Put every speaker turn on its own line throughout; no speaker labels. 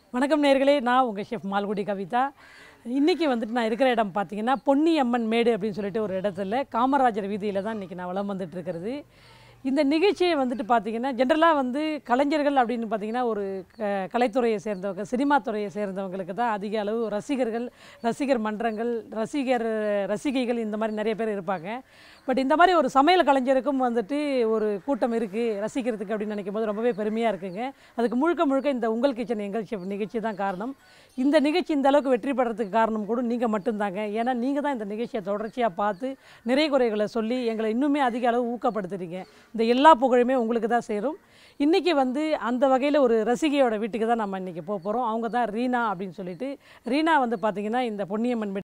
வணக்கம் நேர்களே நான் உங்கள் ஷெஃப் மால்குடி கவிதா இன்றைக்கி வந்துட்டு நான் இருக்கிற இடம் பார்த்தீங்கன்னா பொன்னியம்மன் மேடு அப்படின்னு சொல்லிட்டு ஒரு இடத்துல காமராஜர் வீதியில் தான் இன்றைக்கி நான் வளம் வந்துட்டு இருக்கிறது இந்த நிகழ்ச்சியை வந்துட்டு பார்த்தீங்கன்னா ஜென்ரலாக வந்து கலைஞர்கள் அப்படின்னு பார்த்தீங்கன்னா ஒரு க கலைத்துறையை சேர்ந்தவங்க சினிமா துறையை சேர்ந்தவங்களுக்கு தான் அதிக அளவு ரசிகர்கள் ரசிகர் மன்றங்கள் ரசிகர் ரசிகைகள் இந்த மாதிரி நிறைய பேர் இருப்பாங்க பட் இந்த மாதிரி ஒரு சமையல் கலைஞருக்கும் வந்துட்டு ஒரு கூட்டம் இருக்குது ரசிக்கிறதுக்கு அப்படின்னு நினைக்கும் போது ரொம்பவே பெருமையாக இருக்குங்க அதுக்கு முழுக்க முழுக்க இந்த உங்கள் கிச்சன் எங்கள் ஷெஃப் நிகழ்ச்சி தான் காரணம் இந்த நிகழ்ச்சி இந்த அளவுக்கு வெற்றி பெறதுக்கு காரணம் கூட நீங்கள் மட்டும்தாங்க ஏன்னா நீங்கள் தான் இந்த நிகழ்ச்சியை தொடர்ச்சியாக பார்த்து நிறை குறைகளை சொல்லி எங்களை இன்னுமே அதிக அளவு ஊக்கப்படுத்துறீங்க இந்த எல்லா புகழுமே உங்களுக்கு தான் சேரும் இன்றைக்கி வந்து அந்த வகையில் ஒரு ரசிகையோட வீட்டுக்கு தான் நம்ம இன்றைக்கி போக போகிறோம் அவங்க தான் ரீனா அப்படின்னு சொல்லிட்டு ரீனா வந்து பார்த்திங்கன்னா இந்த பொன்னியம்மன் வீட்டு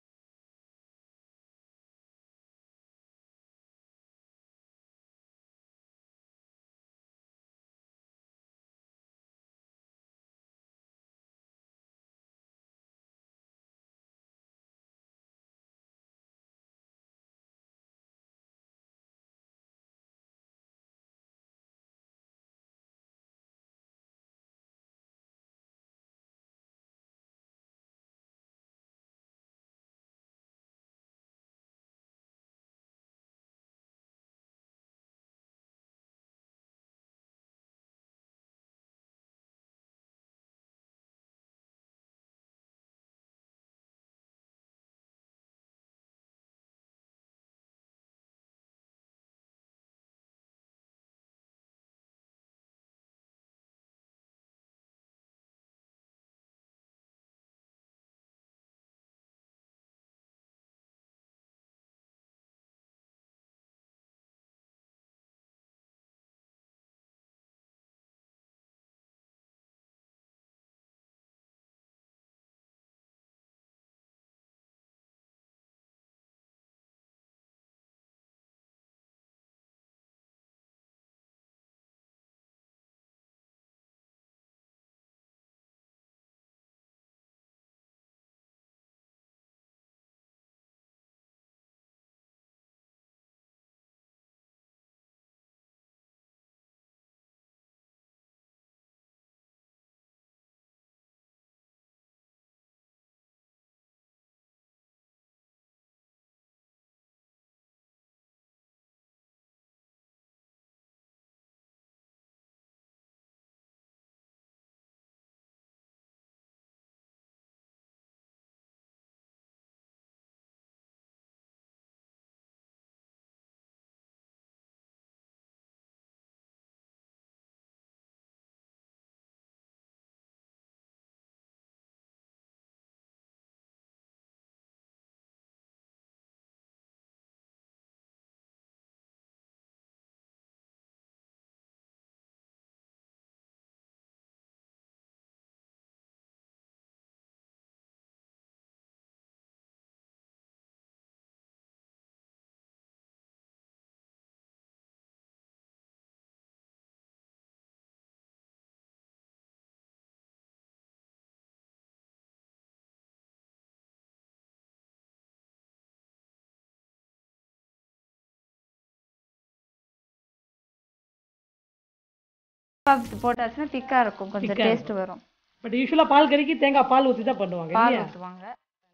போட்டாச்சுன்னா திக்கா இருக்கும் கொஞ்சம்
Thick ஆ
டேஸ்ட் வரும்
பட் யூஸ்வலாக பால் கறிக்கு தேங்காய் பால் ஊற்றி தான் பண்ணுவாங்க
பால்
இல்லையா
ஊற்றுவாங்க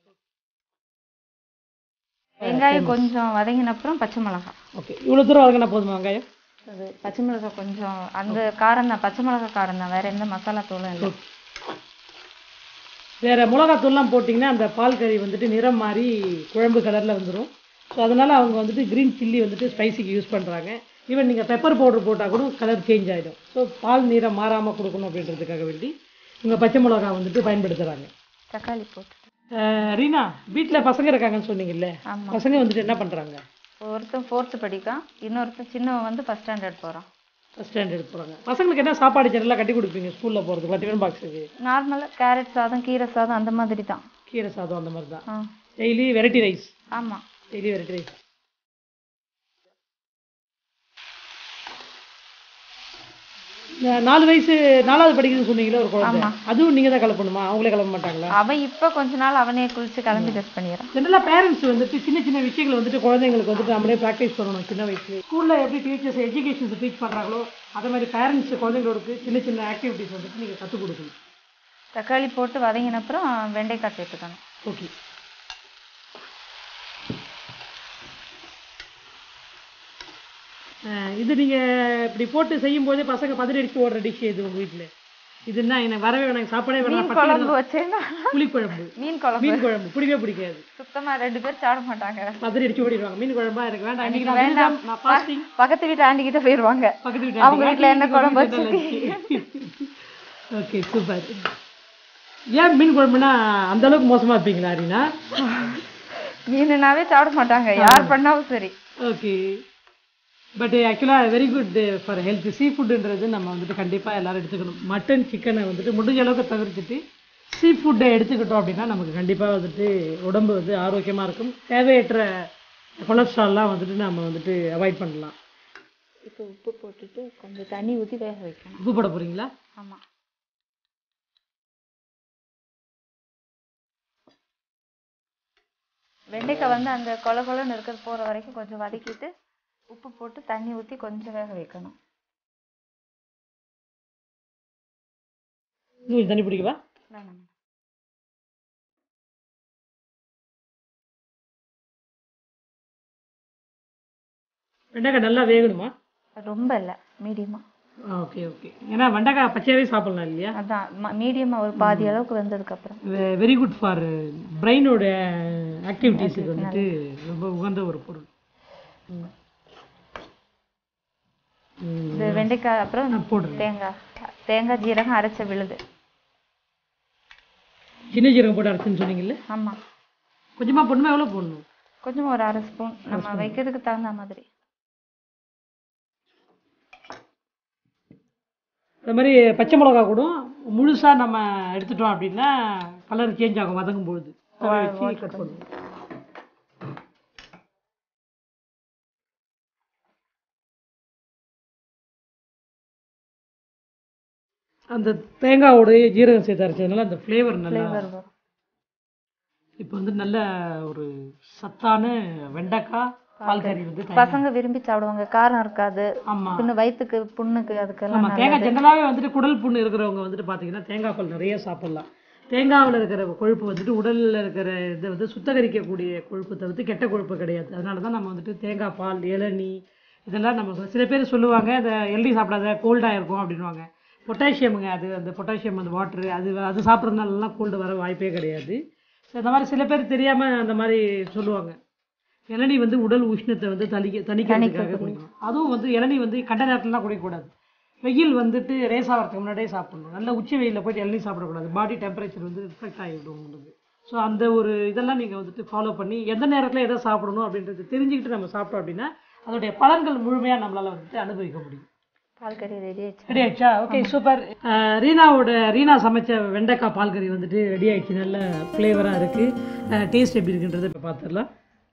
வெங்காயம் கொஞ்சம் வதங்கின அப்புறம் பச்சை மிளகாய்
ஓகே இவ்வளோ தூரம் வதங்கினா போதுமா வெங்காயம்
அது பச்சை மிளகாய் கொஞ்சம் அந்த காரம் தான் பச்சை மிளகாய் காரம் தான் வேற எந்த மசாலா தூளும் இல்லை
வேறு மிளகாத்தூள்லாம் போட்டிங்கன்னா அந்த பால் கறி வந்துட்டு நிறம் மாறி குழம்பு கலரில் வந்துடும் ஸோ அதனால் அவங்க வந்துட்டு க்ரீன் சில்லி வந்துட்டு ஸ்பைசிக்கு யூஸ் பண்ணுறாங்க ஈவன் நீங்கள் பெப்பர் பவுடர் போட்டால் கூட கலர் சேஞ்ச் ஆகிடும் ஸோ பால் நிறம் மாறாமல் கொடுக்கணும் அப்படின்றதுக்காக வேண்டி இவங்க பச்சை மிளகா வந்துட்டு பயன்படுத்துகிறாங்க
தக்காளி போட்டு
ரீனா வீட்டில் பசங்க இருக்காங்கன்னு சொன்னீங்கல்ல
ஆமா
பசங்க வந்துட்டு என்ன பண்ணுறாங்க
ஒருத்தன் ஃபோர்த்து படிக்கான் இன்னொருத்தன் சின்னவன் வந்து ஃபர்ஸ்ட் ஸ்டாண்டர்ட் போறான்
ஃபஸ்ட் ஸ்டாண்டர்ட் போகிறாங்க பசங்களுக்கு என்ன சாப்பாடு ஜெனரலாக கட்டி கொடுப்பீங்க ஸ்கூலில் போகிறதுக்கு டிஃபன் பாக்ஸுக்கு
நார்மலாக கேரட் சாதம் கீரை சாதம் அந்த மாதிரி தான்
கீரை சாதம் அந்த மாதிரி தான்
ஆ
டெய்லி வெரைட்டி ரைஸ்
ஆமா
டெய்லி வெரைட்டி ரைஸ் இந்த நாலு வயசு நாலாவது படிக்குதுன்னு சொன்னீங்களே ஒரு குழந்தை
ஆமா.
அதுவும் நீங்கள் தான் கலப்பணுமா அவங்களே கிளம்ப மாட்டாங்களா
அவன் இப்ப கொஞ்ச நாள் அவனே குளிச்சு கிளம்பி டெஸ்ட் பண்ணிடுறான்
ஜென்ரலாக பேரண்ட்ஸ் வந்துட்டு சின்ன சின்ன விஷயங்கள் வந்துட்டு குழந்தைங்களுக்கு வந்துட்டு நம்மளே ப்ராக்டிஸ் பண்ணணும் சின்ன வயசுல ஸ்கூலில் எப்படி டீச்சர்ஸ் எஜுகேஷன்ஸ் டீச் பண்ணுறாங்களோ அதே மாதிரி பேரண்ட்ஸ் குழந்தைங்களுக்கு சின்ன சின்ன ஆக்டிவிட்டிஸ் வந்துட்டு நீங்கள் கற்றுக் கொடுக்கணும்
தக்காளி போட்டு வதங்கின அப்புறம் வெண்டைக்காய் சேர்த்துக்கணும்
ஓகே இது நீங்கள் இப்படி போட்டு செய்யும்போதே பசங்க பதறி அடிச்சு ஓடுற டிஷ் இது உங்கள் வீட்டில் இதுன்னா எனக்கு வரவே வேணாம் சாப்பாடே வேணாம்
மீன்
பச்சை
குழம்பு வச்சேன்னா
புளிக்குழம்பு
மீன் குழம்பு
மீன் குழம்பு பிடிக்கவே பிடிக்காது
சுத்தமா ரெண்டு பேர் சாப்பிட மாட்டாங்க
பதறி அடிச்சு ஓடிடுவாங்க மீன் குழம்பா எனக்கு வேண்டாம் இன்னைக்கு நான்
வேண்டாம்.
விரதம், நான் ஃபாஸ்டிங்
பக்கத்து வீட்டு ஆண்டி கிட்ட போயிருவாங்க
பக்கத்து வீட்டு
அவங்க வீட்ல என்ன குழம்பு
ஓகே சூப்பர் ஏன் மீன் குழம்புனா அந்த அளவுக்கு மோசமா இருப்பீங்களா அரினா
மீனுனாவே சாப்பிட மாட்டாங்க யார் பண்ணாலும் சரி
ஓகே பட் ஆக்சுவலாக வெரி குட் ஃபார் ஹெல்த் சீ ஃபுட்டுன்றது நம்ம வந்துட்டு கண்டிப்பாக எல்லாரும் எடுத்துக்கணும் மட்டன் சிக்கனை வந்துட்டு முடிஞ்ச அளவுக்கு தவிர்த்துட்டு சீ ஃபுட்டை எடுத்துக்கிட்டோம் அப்படின்னா நமக்கு கண்டிப்பாக வந்துட்டு உடம்பு வந்து ஆரோக்கியமாக இருக்கும் தேவையற்ற கொலஸ்ட்ரால்லாம் வந்துட்டு நம்ம வந்துட்டு அவாய்ட் பண்ணலாம்
இப்போ உப்பு போட்டுட்டு கொஞ்சம் தண்ணி ஊற்றி வேக வைக்கணும்
உப்பு போட போகிறீங்களா
ஆமா வெண்டைக்காய் வந்து அந்த கொல கொலன்னு இருக்கிறது போற வரைக்கும் கொஞ்சம் வதக்கிட்டு உப்பு போட்டு தண்ணி ஊற்றி கொஞ்சம் வேக வைக்கணும்
இன்னும் தண்ணி பிடிக்கவா
வேணாம்
வெண்டைக்காய் நல்லா வேகணுமா
ரொம்ப இல்லை மீடியமா
ஓகே ஓகே ஏன்னா வெண்டைக்காய் பச்சையாகவே சாப்பிடலாம் இல்லையா
அதான் மீடியமா ஒரு பாதி அளவுக்கு வெந்ததுக்கு அப்புறம்
வெரி குட் ஃபார் பிரெயினோட ஆக்டிவிட்டீஸுக்கு வந்துட்டு ரொம்ப உகந்த ஒரு பொருள் ம்,
இது வெண்டைக்காய் அப்புறம்
நான் போடுறேன்
தேங்காய் தேங்காய் ஜீரகம் அரைச்ச விழுது
சின்ன ஜீரகம் போட்டு அரைச்சுன்னு சொன்னீங்கல்ல
ஆமா
கொஞ்சமாக போடணுமா எவ்வளோ போடணும்
கொஞ்சம் ஒரு அரை ஸ்பூன் நம்ம வைக்கிறதுக்கு தகுந்த மாதிரி
இந்த மாதிரி பச்சை மிளகா கூட முழுசாக நம்ம எடுத்துட்டோம் அப்படின்னா கலர் சேஞ்ச் ஆகும் வதங்கும் பொழுது தவை வச்சு கட் பண்ணுவோம் அந்த தேங்காவோடைய ஜீரகம் சேர்த்து அரைச்சதுனால அந்த ஃப்ளேவர் நல்லா
ஃப்ளேவர் வரும்
இப்போ வந்து நல்ல ஒரு சத்தான வெண்டைக்காய் பால் கறி வந்து தயார்.
பசங்க விரும்பி சாப்பிடுவாங்க காரம் இருக்காது
ஆமா
பின்ன வயிற்றுக்கு புண்ணுக்கு அதுக்கெல்லாம்
ஆமா தேங்காய் ஜென்ரலாகவே வந்துட்டு குடல் புண்ணு இருக்கிறவங்க வந்துட்டு பார்த்தீங்கன்னா தேங்காய் பால் நிறைய சாப்பிடலாம் தேங்காவில் இருக்கிற கொழுப்பு வந்துட்டு உடலில் இருக்கிற இதை வந்து சுத்தகரிக்கக்கூடிய கொழுப்பு தவிர்த்து கெட்ட கொழுப்பு கிடையாது அதனால தான் நம்ம வந்துட்டு தேங்காய் பால் இளநீ இதெல்லாம் நம்ம சில பேர் சொல்லுவாங்க இந்த இளநீ சாப்பிடாத கோல்டாக இருக்கும் அப்படின்வாங்க பொட்டாசியமுங்க அது அந்த பொட்டாசியம் அந்த வாட்ரு அது அது சாப்பிட்றதுனாலலாம் கோல்டு வர வாய்ப்பே கிடையாது ஸோ இந்த மாதிரி சில பேர் தெரியாமல் அந்த மாதிரி சொல்லுவாங்க இளநீ வந்து உடல் உஷ்ணத்தை வந்து தணிக்க தணிக்கிறதுக்காக குடிக்கணும் அதுவும் வந்து இளநீ வந்து கண்ட நேரத்துலலாம் குடிக்கக்கூடாது வெயில் வந்துட்டு ரேஸ் ஆகிறதுக்கு முன்னாடியே சாப்பிடணும் நல்ல உச்சி வெயிலில் போயிட்டு இளநீ சாப்பிடக்கூடாது பாடி டெம்பரேச்சர் வந்து ரிஃப்ளெக்ட் ஆகிவிடும் உங்களுக்கு ஸோ அந்த ஒரு இதெல்லாம் நீங்கள் வந்துட்டு ஃபாலோ பண்ணி எந்த நேரத்தில் எதை சாப்பிடணும் அப்படின்றது தெரிஞ்சுக்கிட்டு நம்ம சாப்பிட்டோம் அப்படின்னா அதோடைய பலன்கள் முழுமையாக நம்மளால் வந்துட்டு அனுபவிக்க முடியும்
பால் கறி ரெடி ஆயிடுச்சு
ரெடி ஆயிடுச்சா ஓகே சூப்பர் ரீனாவோட ரீனா சமைச்ச வெண்டைக்காய் பால் கறி வந்துட்டு ரெடி ஆயிடுச்சு நல்ல ஃப்ளேவராக இருக்குது டேஸ்ட் எப்படி இருக்குன்றதை இப்போ பார்த்துடலாம்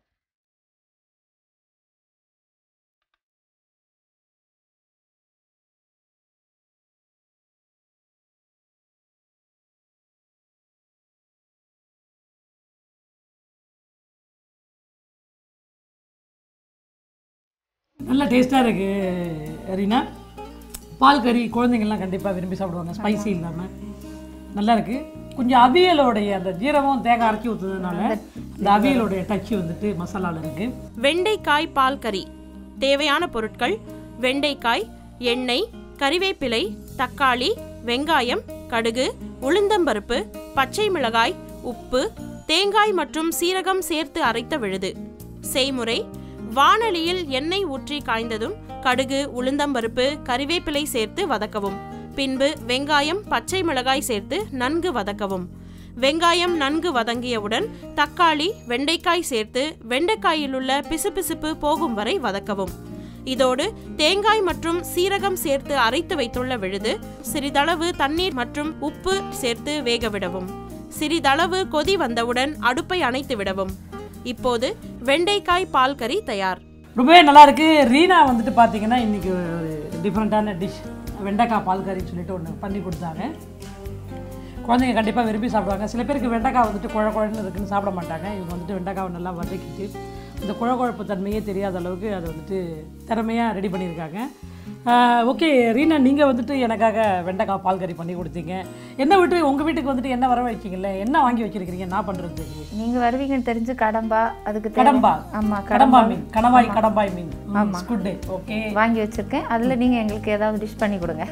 நல்ல டேஸ்ட்டாக இருக்குது ரீனா பால் கறி குழந்தைங்கள்லாம் கண்டிப்பாக விரும்பி சாப்பிடுவாங்க ஸ்பைசி இல்லாமல் நல்லா இருக்குது கொஞ்சம் அவியலோடைய அந்த ஜீரகம் தேங்காய் அரைச்சி ஊற்றுறதுனால அந்த அவியலோடைய டச்சு வந்துட்டு மசாலாவில் இருக்குது
வெண்டைக்காய் பால் கறி தேவையான பொருட்கள் வெண்டைக்காய் எண்ணெய் கறிவேப்பிலை தக்காளி வெங்காயம் கடுகு உளுந்தம்பருப்பு பச்சை மிளகாய் உப்பு தேங்காய் மற்றும் சீரகம் சேர்த்து அரைத்த விழுது செய்முறை வாணலியில் எண்ணெய் ஊற்றி காய்ந்ததும் கடுகு உளுந்தம்பருப்பு கறிவேப்பிலை சேர்த்து வதக்கவும் பின்பு வெங்காயம் பச்சை மிளகாய் சேர்த்து நன்கு வதக்கவும் வெங்காயம் நன்கு வதங்கியவுடன் தக்காளி வெண்டைக்காய் சேர்த்து வெண்டைக்காயில் உள்ள பிசுபிசுப்பு போகும் வரை வதக்கவும் இதோடு தேங்காய் மற்றும் சீரகம் சேர்த்து அரைத்து வைத்துள்ள விழுது சிறிதளவு தண்ணீர் மற்றும் உப்பு சேர்த்து வேகவிடவும் சிறிதளவு கொதி வந்தவுடன் அடுப்பை அணைத்து விடவும் இப்போது வெண்டைக்காய் பால் கறி தயார்
ரொம்பவே நல்லா இருக்கு ரீனா வந்துட்டு பார்த்தீங்கன்னா இன்னைக்கு ஒரு டிஃப்ரெண்ட்டான டிஷ் வெண்டைக்காய் பால் கறின்னு சொல்லிட்டு ஒன்று பண்ணி கொடுத்தாங்க குழந்தைங்க கண்டிப்பாக விரும்பி சாப்பிடுவாங்க சில பேருக்கு வெண்டைக்காய் வந்துட்டு குழ குழன்னு இருக்குன்னு சாப்பிட மாட்டாங்க இவங்க வந்துட்டு வெண்டைக்காவை நல்லா வதக்கிட்டு இந்த குழ குழப்பு தன்மையே தெரியாத அளவுக்கு அதை வந்துட்டு திறமையாக ரெடி பண்ணியிருக்காங்க ஓகே ரீனா நீங்கள் வந்துட்டு எனக்காக வெண்டைக்காய் பால் கறி பண்ணி கொடுத்தீங்க என்ன விட்டு உங்கள் வீட்டுக்கு வந்துட்டு என்ன வர வச்சிங்கல்ல என்ன வாங்கி வச்சிருக்கிறீங்க நான் பண்ணுறதுக்கு
நீங்க வருவீங்கன்னு தெரிஞ்சு கடம்பா அதுக்கு தேவை-
கடம்பா
ஆமா
கடம்பா மீன் கணவாய் கடம்பாய் மீன் குட் ஓகே
வாங்கி வச்சிருக்கேன் அதுல நீங்க எங்களுக்கு ஏதாவது டிஷ் பண்ணி கொடுங்க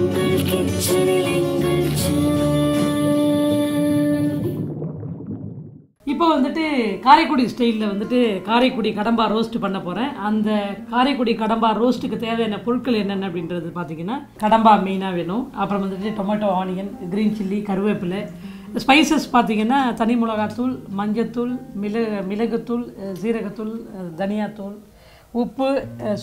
இப்போ வந்துட்டு காரைக்குடி ஸ்டைலில் வந்துட்டு காரைக்குடி கடம்பா ரோஸ்ட் பண்ண போகிறேன் அந்த காரைக்குடி கடம்பா ரோஸ்ட்டுக்கு தேவையான பொருட்கள் என்னென்ன அப்படின்றது பார்த்தீங்கன்னா கடம்பா மெயினாக வேணும் அப்புறம் வந்துட்டு டொமேட்டோ ஆனியன் க்ரீன் சில்லி கருவேப்பிலை ஸ்பைசஸ் பார்த்தீங்கன்னா தனி மிளகாத்தூள் மஞ்சத்தூள் மிளகு மிளகுத்தூள் அஹ் சீரகத்தூள் அஹ் தனியாத்தூள் உப்பு அஹ்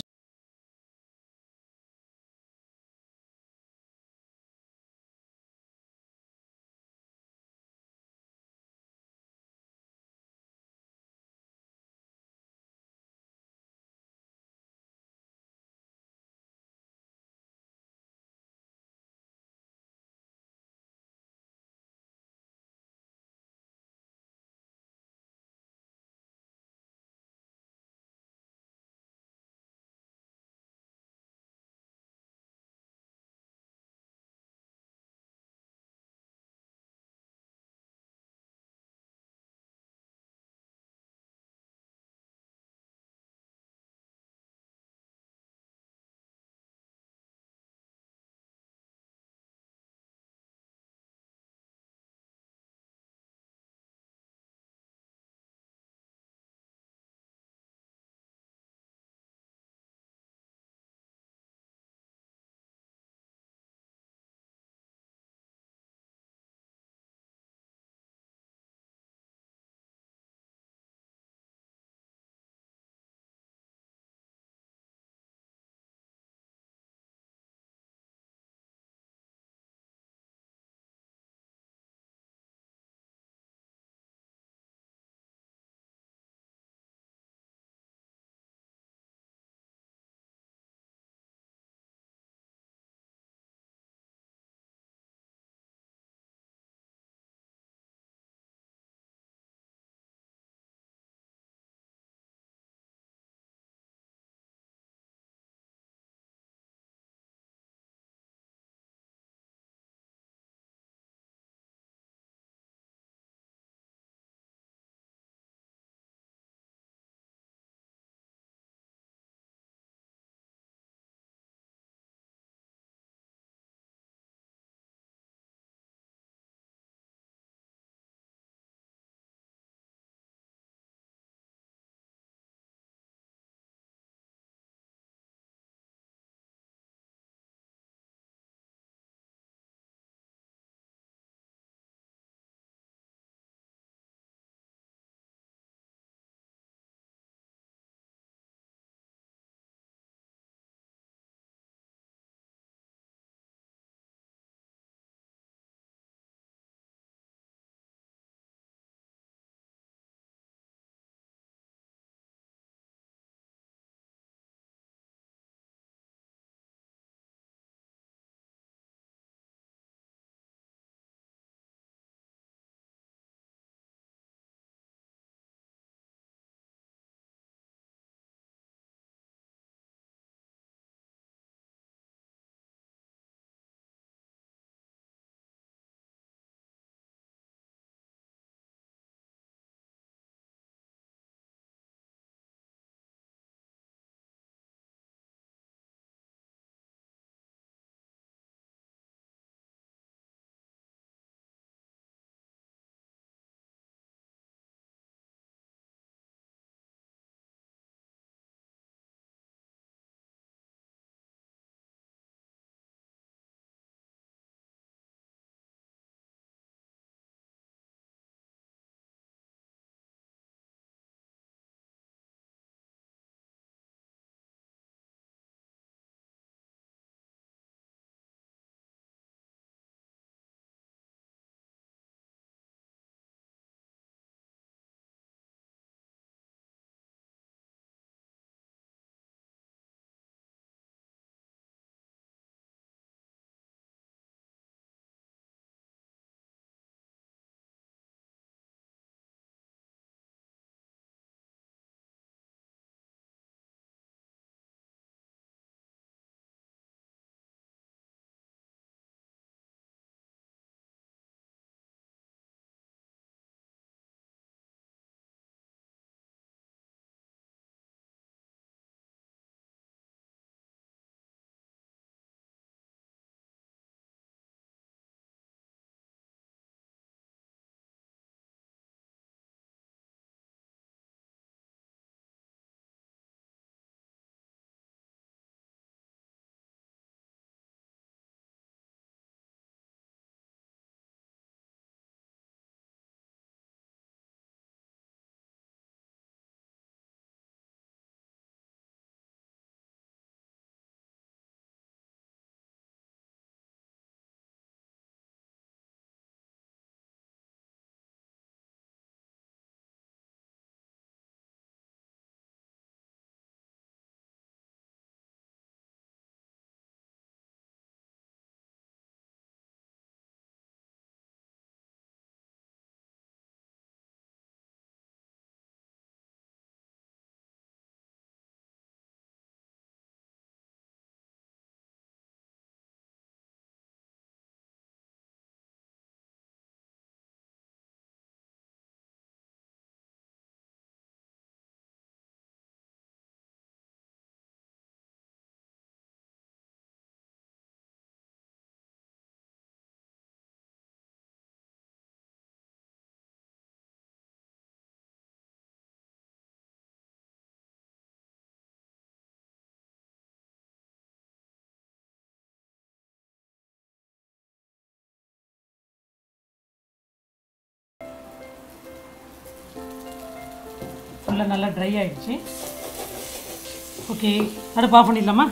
ஃபுல்லாக நல்லா ட்ரை ஆயிடுச்சு ஓகே அடுப்பு ஆஃப் பண்ணிடலாமா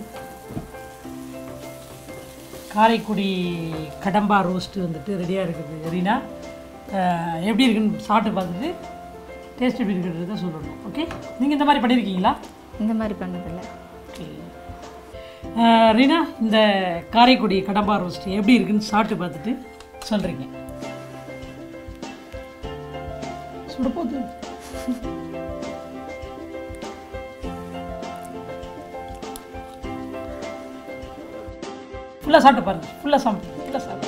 காரைக்குடி கடம்பா ரோஸ்ட் வந்துட்டு ரெடியாக இருக்குது ரீனா அஹ், எப்படி இருக்குன்னு சாப்பிட்டு பார்த்துட்டு டேஸ்ட் எப்படி இருக்குன்றத சொல்லணும் ஓகே நீங்கள் இந்த மாதிரி பண்ணியிருக்கீங்களா
இந்த மாதிரி பண்ணதில்ல
ஓகே அஹ், ரீனா இந்த காரைக்குடி கடம்பா ரோஸ்ட் எப்படி இருக்குன்னு சாப்பிட்டு பார்த்துட்டு சொல்கிறீங்க சுட போகுது ஃபுல்லாக சாப்பிட்டு பாருங்க ஃபுல்லாக சாப்பிட்டு ஃபுல்லாக சாப்பிட்டு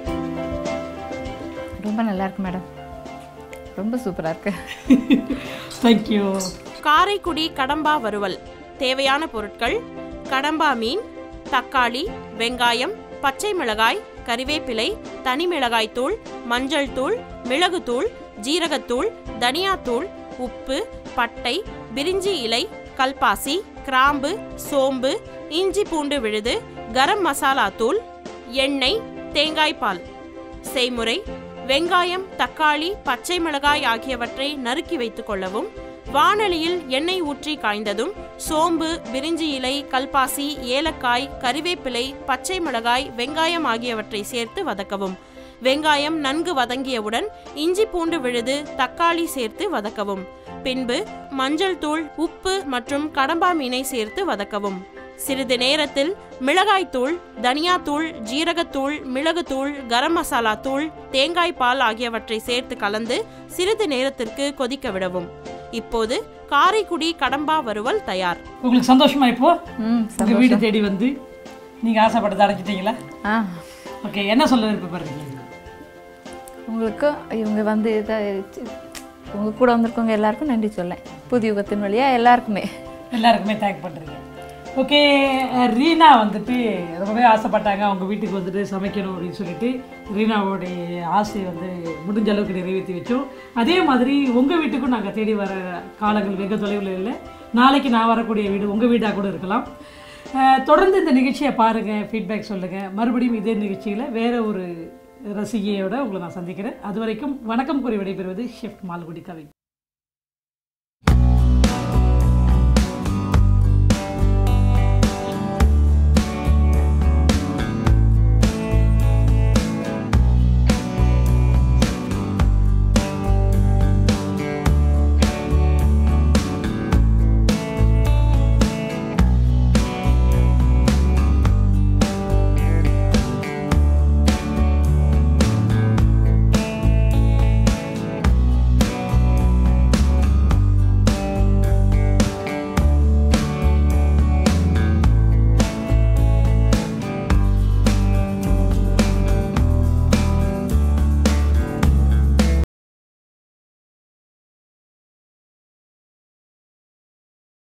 ரொம்ப நல்லா இருக்கு மேடம் ரொம்ப சூப்பராக இருக்கு
தேங்க்யூ
காரைக்குடி கடம்பா வறுவல் தேவையான பொருட்கள் கடம்பா மீன் தக்காளி வெங்காயம் பச்சை மிளகாய் கறிவேப்பிலை தனி மிளகாய் தூள் மஞ்சள் தூள் மிளகுத்தூள் ஜீரகத்தூள் தனியாத்தூள் உப்பு பட்டை பிரிஞ்சி இலை கல்பாசி கிராம்பு சோம்பு இஞ்சி பூண்டு விழுது கரம் மசாலா தூள் எண்ணெய் தேங்காய் பால் செய்முறை வெங்காயம் தக்காளி பச்சை மிளகாய் ஆகியவற்றை நறுக்கி வைத்துக் கொள்ளவும் வாணலியில் எண்ணெய் ஊற்றி காய்ந்ததும் சோம்பு பிரிஞ்சி இலை கல்பாசி ஏலக்காய் கறிவேப்பிலை பச்சை மிளகாய் வெங்காயம் ஆகியவற்றை சேர்த்து வதக்கவும் வெங்காயம் நன்கு வதங்கியவுடன் இஞ்சி பூண்டு விழுது தக்காளி சேர்த்து வதக்கவும் பின்பு மஞ்சள் தூள் உப்பு மற்றும் கடம்பா மீனை சேர்த்து வதக்கவும் சிறிது நேரத்தில் மிளகாய்த்தூள் தனியாத்தூள் ஜீரகத்தூள் மிளகுத்தூள் கரம் மசாலா தூள் தேங்காய் பால் ஆகியவற்றை சேர்த்து கலந்து சிறிது நேரத்திற்கு கொதிக்க விடவும் இப்போது காரைக்குடி கடம்பா வறுவல் தயார்
உங்களுக்கு சந்தோஷமா இப்போ
ம்
உங்கள் வீடு தேடி வந்து நீங்கள் ஆசைப்பட்டதை அடைச்சிட்டீங்களா
ஆ
ஓகே என்ன சொல்ல விருப்பப்படுறீங்க
உங்களுக்கு இவங்க வந்து இதை உங்கள் கூட வந்திருக்கவங்க எல்லாருக்கும் நன்றி சொல்லேன் புது யுகத்தின் வழியாக எல்லாருக்குமே
எல்லாருக்குமே தேங்க் பண்ணுறீங்க ஓகே ரீனா வந்துட்டு ரொம்பவே ஆசைப்பட்டாங்க அவங்க வீட்டுக்கு வந்துட்டு சமைக்கணும் அப்படின்னு சொல்லிட்டு ரீனாவோடைய ஆசையை வந்து முடிஞ்ச அளவுக்கு நிறைவேற்றி வச்சோம் அதே மாதிரி உங்கள் வீட்டுக்கும் நாங்கள் தேடி வர காலங்கள் வெகு தொலைவில் இல்லை நாளைக்கு நான் வரக்கூடிய வீடு உங்கள் வீடாக கூட இருக்கலாம் அஹ், தொடர்ந்து இந்த நிகழ்ச்சியை பாருங்கள் ஃபீட்பேக் சொல்லுங்கள் மறுபடியும் இதே நிகழ்ச்சியில் வேறு ஒரு ரசிகையோட உங்களை நான் சந்திக்கிறேன் அது வரைக்கும் வணக்கம் கூறி விடைபெறுவது ஷெஃப் மால்குடி கவி